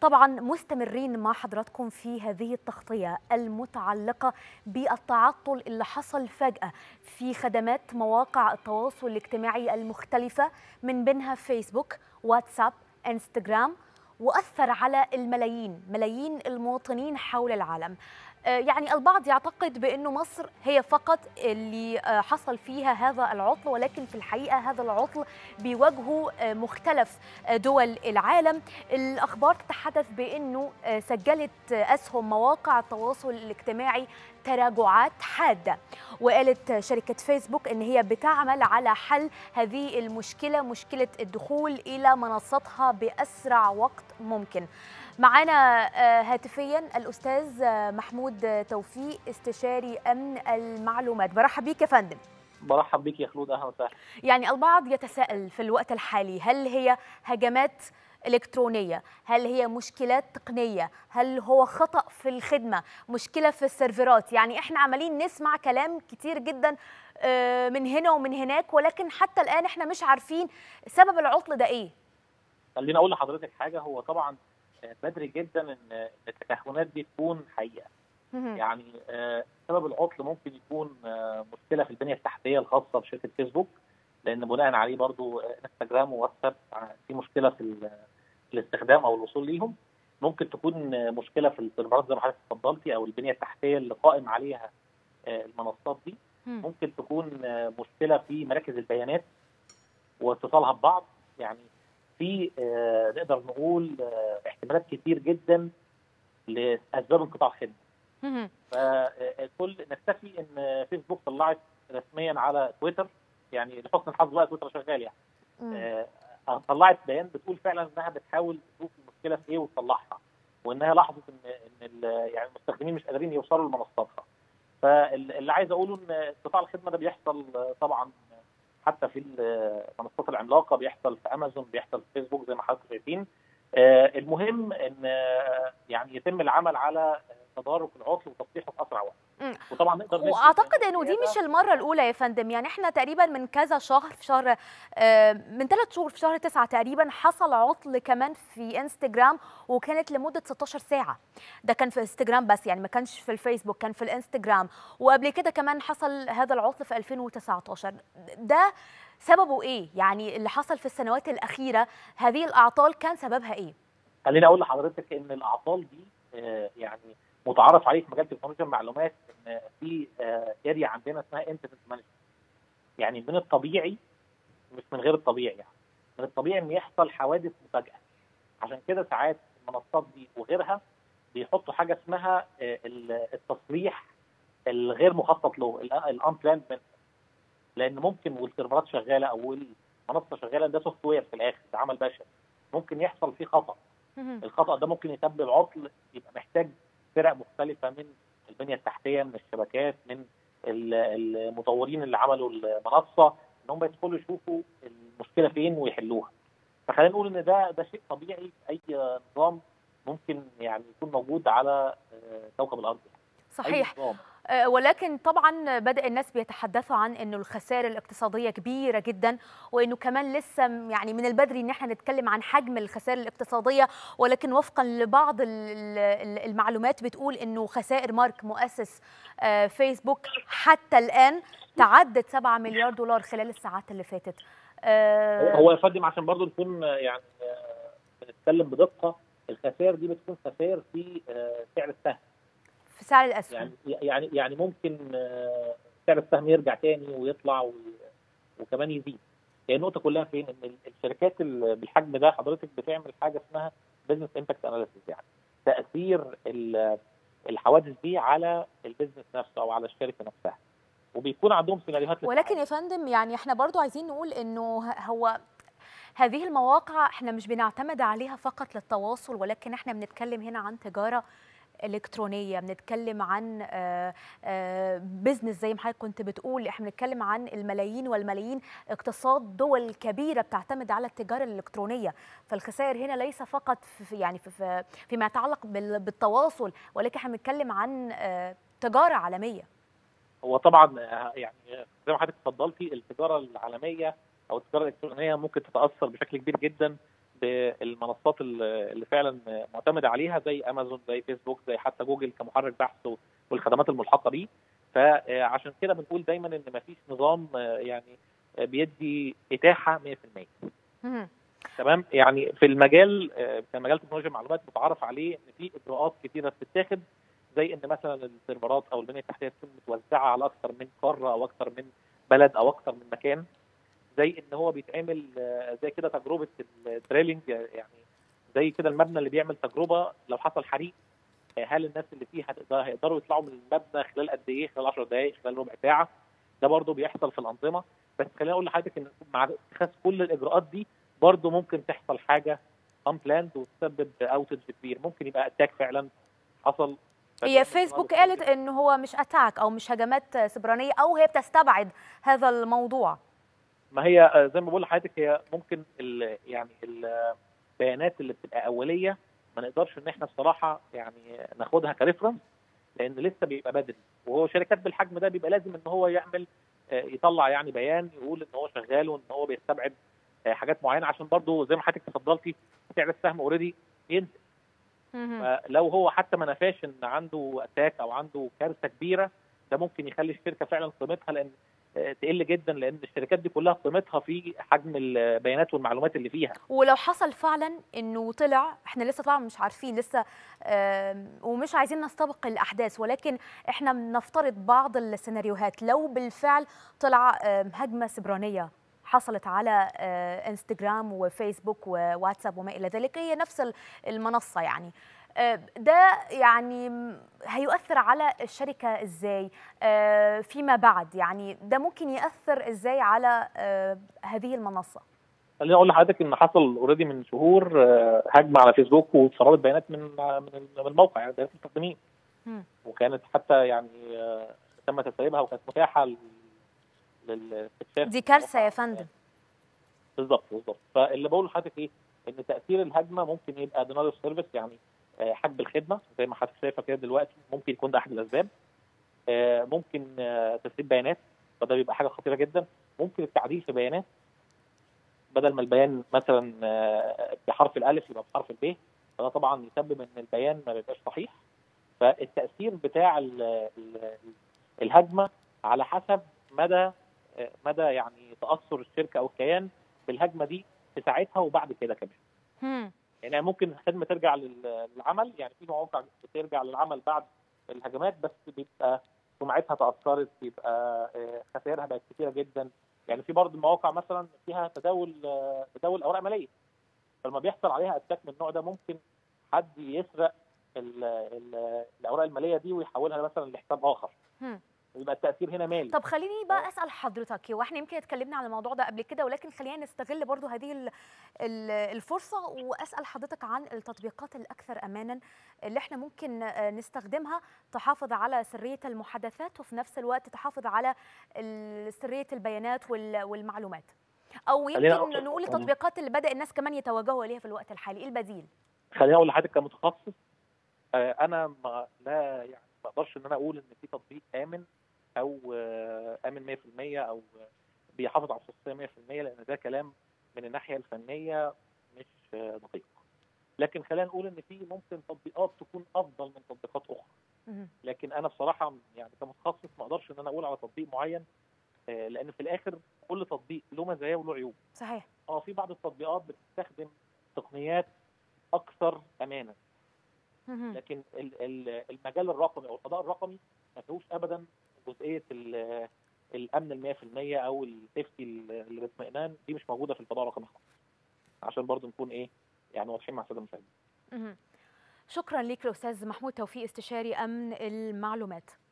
طبعا مستمرين مع حضراتكم في هذه التغطية المتعلقة بالتعطل اللي حصل فجأة في خدمات مواقع التواصل الاجتماعي المختلفة من بينها فيسبوك واتساب انستغرام وأثر على الملايين ملايين المواطنين حول العالم يعني البعض يعتقد بأنه مصر هي فقط اللي حصل فيها هذا العطل ولكن في الحقيقة هذا العطل بيواجهه مختلف دول العالم الأخبار تتحدث بأنه سجلت أسهم مواقع التواصل الاجتماعي تراجعات حادة وقالت شركة فيسبوك أن هي بتعمل على حل هذه المشكلة مشكلة الدخول إلى منصتها بأسرع وقت ممكن معنا هاتفيا الأستاذ محمود توفيق استشاري أمن المعلومات برحب بيك يا فندم برحب بيك يا خلود اهلا وسهلا يعني البعض يتساءل في الوقت الحالي هل هي هجمات إلكترونية هل هي مشكلات تقنية هل هو خطأ في الخدمة مشكلة في السيرفرات يعني إحنا عمالين نسمع كلام كتير جدا من هنا ومن هناك ولكن حتى الآن إحنا مش عارفين سبب العطل ده إيه خليني أقول لحضرتك حاجة هو طبعا بدري جدا ان التكهنات دي تكون حقيقه يعني سبب العطل ممكن يكون مشكله في البنيه التحتيه الخاصه بشركه فيسبوك لان بناء عليه برضو انستجرام وواتساب في مشكله في, في الاستخدام او الوصول ليهم ممكن تكون مشكله في السيرفرات زي ما حضرتك اتفضلتي او البنيه التحتيه اللي قائم عليها المنصات دي ممكن تكون مشكله في مراكز البيانات واتصالها ببعض يعني في آه نقدر نقول آه احتمالات كتير جدا لاسباب انقطاع الخدمه. فكل نكتفي ان فيسبوك طلعت رسميا على تويتر يعني لحسن الحظ بقى تويتر شغال يعني. آه طلعت بيان بتقول فعلا انها بتحاول تشوف المشكله في ايه وتصلحها وانها لاحظت ان ان يعني المستخدمين مش قادرين يوصلوا لمنصاتها. فاللي عايز اقوله ان انقطاع الخدمه ده بيحصل طبعا حتى في المنصات العملاقه بيحصل في امازون بيحصل في فيسبوك زي ما حضرتك شايفين آه المهم ان آه يعني يتم العمل على تدارك العطل وتصليحه في اسرع وقت وطبعا نقدر واعتقد انه دي مش المره الاولى يا فندم يعني احنا تقريبا من كذا شهر في شهر آه من ثلاث شهور في شهر تسعة تقريبا حصل عطل كمان في انستجرام وكانت لمده 16 ساعه ده كان في انستجرام بس يعني ما كانش في الفيسبوك كان في الانستجرام وقبل كده كمان حصل هذا العطل في 2019 ده سببه ايه يعني اللي حصل في السنوات الاخيره هذه الاعطال كان سببها ايه خليني اقول لحضرتك ان الاعطال دي آه يعني متعارف عليه في مجال تكنولوجيا المعلومات ان في اريا عندنا اسمها انترنت مانجمنت يعني من الطبيعي مش من غير الطبيعي يعني من الطبيعي ان يحصل حوادث مفاجاه عشان كده ساعات المنصات دي وغيرها بيحطوا حاجه اسمها التصريح الغير مخطط له الان بلاند لان ممكن والسيرفرات شغاله او المنصه شغاله ده سوفت وير في الاخر ده عمل بشري ممكن يحصل فيه خطا الخطا ده ممكن يسبب عطل يبقى محتاج فرق مختلفه من البنيه التحتيه من الشبكات من المطورين اللي عملوا المنصه ان هم يدخلوا يشوفوا المشكله فين ويحلوها فخلينا نقول ان ده ده شيء طبيعي في اي نظام ممكن يعني يكون موجود على كوكب الارض صحيح ولكن طبعا بدا الناس بيتحدثوا عن انه الخسائر الاقتصاديه كبيره جدا وانه كمان لسه يعني من البدري ان احنا نتكلم عن حجم الخسائر الاقتصاديه ولكن وفقا لبعض المعلومات بتقول انه خسائر مارك مؤسس فيسبوك حتى الان تعدت 7 مليار دولار خلال الساعات اللي فاتت هو يا فندم عشان برضه نكون يعني بنتكلم بدقه الخسائر دي بتكون خسائر في سعر السهم في سعر الاسهم يعني يعني يعني ممكن سعر السهم يرجع تاني ويطلع وكمان يزيد هي النقطه كلها فين ان الشركات بالحجم ده حضرتك بتعمل حاجه اسمها بزنس امباكت اناليسيس يعني تاثير الحوادث دي على البيزنس نفسه او على الشركه نفسها وبيكون عندهم سيناريوهات ولكن يا فندم يعني احنا برضو عايزين نقول انه هو هذه المواقع احنا مش بنعتمد عليها فقط للتواصل ولكن احنا بنتكلم هنا عن تجاره الكترونيه بنتكلم عن بزنس زي ما حضرتك كنت بتقول احنا بنتكلم عن الملايين والملايين اقتصاد دول كبيره بتعتمد على التجاره الالكترونيه فالخسائر هنا ليس فقط في يعني في فيما يتعلق بالتواصل ولكن احنا بنتكلم عن تجاره عالميه هو طبعا يعني زي ما حضرتك اتفضلتي التجاره العالميه او التجاره الالكترونيه ممكن تتاثر بشكل كبير جدا بالمنصات اللي فعلا معتمده عليها زي امازون زي فيسبوك زي حتى جوجل كمحرك بحث والخدمات الملحقه بيه فعشان كده بنقول دايما ان مفيش نظام يعني بيدي اتاحه 100% تمام يعني في المجال في مجال تكنولوجيا المعلومات متعارف عليه ان في اجراءات كثيره بتتاخد زي ان مثلا السيرفرات او البنيه التحتيه تكون متوزعه على اكثر من قاره او اكثر من بلد او اكثر من مكان زي ان هو بيتعمل زي كده تجربه الدريلينج يعني زي كده المبنى اللي بيعمل تجربه لو حصل حريق هل الناس اللي فيه هيقدروا يطلعوا من المبنى خلال قد ايه خلال 10 دقائق خلال ربع ساعه ده برضه بيحصل في الانظمه بس خليني اقول لحضرتك ان مع اتخاذ كل الاجراءات دي برضه ممكن تحصل حاجه ان بلاند وتسبب اوتج كبير ممكن يبقى اتاك فعلا حصل هي فيسبوك قالت ان هو مش اتاك او مش هجمات سبرانيه او هي بتستبعد هذا الموضوع ما هي زي ما بقول لحضرتك هي ممكن ال يعني البيانات اللي بتبقى اوليه ما نقدرش ان احنا بصراحه يعني ناخدها كريفرنس لان لسه بيبقى بدري وهو شركات بالحجم ده بيبقى لازم ان هو يعمل يطلع يعني بيان يقول ان هو شغال وان هو بيستبعد حاجات معينه عشان برضه زي ما حضرتك تفضلتي سعر السهم اوريدي ينزل فلو هو حتى ما نفاش ان عنده اتاك او عنده كارثه كبيره ده ممكن يخلي الشركه فعلا قيمتها لان تقل جدا لان الشركات دي كلها قيمتها في حجم البيانات والمعلومات اللي فيها ولو حصل فعلا انه طلع احنا لسه طبعا مش عارفين لسه ومش عايزين نستبق الاحداث ولكن احنا بنفترض بعض السيناريوهات لو بالفعل طلع هجمه سبرانيه حصلت على انستغرام وفيسبوك وواتساب وما الى ذلك هي نفس المنصه يعني ده يعني هيؤثر على الشركه ازاي فيما بعد يعني ده ممكن ياثر ازاي على هذه المنصه خليني اقول لحضرتك ان حصل اوريدي من شهور هجمه على فيسبوك واتسربت بيانات من من الموقع يعني بيانات المستخدمين وكانت حتى يعني تم تسريبها وكانت متاحه للاستكشاف دي كارثه يا فندم بالظبط بالظبط فاللي بقول لحضرتك ايه ان تاثير الهجمه ممكن يبقى دينار سيرفيس يعني حجب الخدمه زي ما حضرتك شايفه كده دلوقتي ممكن يكون ده احد الاسباب ممكن تسريب بيانات فده بيبقى حاجه خطيره جدا ممكن التعديل في بيانات بدل ما البيان مثلا بحرف الالف يبقى بحرف الب فده طبعا يسبب ان البيان ما بيبقاش صحيح فالتاثير بتاع ال ال الهجمه على حسب مدى مدى يعني تاثر الشركه او الكيان بالهجمه دي في ساعتها وبعد كده كمان. يعني ممكن الخدمه ترجع للعمل يعني في مواقع بترجع للعمل بعد الهجمات بس بيبقى سمعتها تاثرت بيبقى خسائرها بقت كتيره جدا يعني في برضه مواقع مثلا فيها تداول تداول اوراق ماليه فلما بيحصل عليها اتاك من النوع ده ممكن حد يسرق ال ال الاوراق الماليه دي ويحولها مثلا لحساب اخر يبقى التاثير هنا مالي طب خليني بقى اسال حضرتك واحنا يمكن اتكلمنا عن الموضوع ده قبل كده ولكن خلينا نستغل برضو هذه الفرصه واسال حضرتك عن التطبيقات الاكثر امانا اللي احنا ممكن نستخدمها تحافظ على سريه المحادثات وفي نفس الوقت تحافظ على سريه البيانات والمعلومات او يمكن نقول التطبيقات اللي بدا الناس كمان يتوجهوا اليها في الوقت الحالي ايه البديل خليني اقول لحضرتك كمتخصص انا ما لا يعني ما اقدرش ان انا اقول ان في تطبيق امن او امن 100% او بيحافظ على الخصوصيه 100% لان ده كلام من الناحيه الفنيه مش دقيق. لكن خلينا نقول ان في ممكن تطبيقات تكون افضل من تطبيقات اخرى. لكن انا بصراحه يعني كمتخصص ما اقدرش ان انا اقول على تطبيق معين لان في الاخر كل تطبيق له مزايا وله عيوب. صحيح. اه في بعض التطبيقات بتستخدم تقنيات اكثر امانا. لكن المجال الرقمي او الفضاء الرقمي ما فيهوش ابدا جزئيه الامن ال 100% او السيفتي اللي باطمئنان دي مش موجوده في الفضاء الرقمي خالص عشان برضو نكون ايه يعني واضحين مع الساده المشاهدين شكرا لك الاستاذ محمود توفيق استشاري امن المعلومات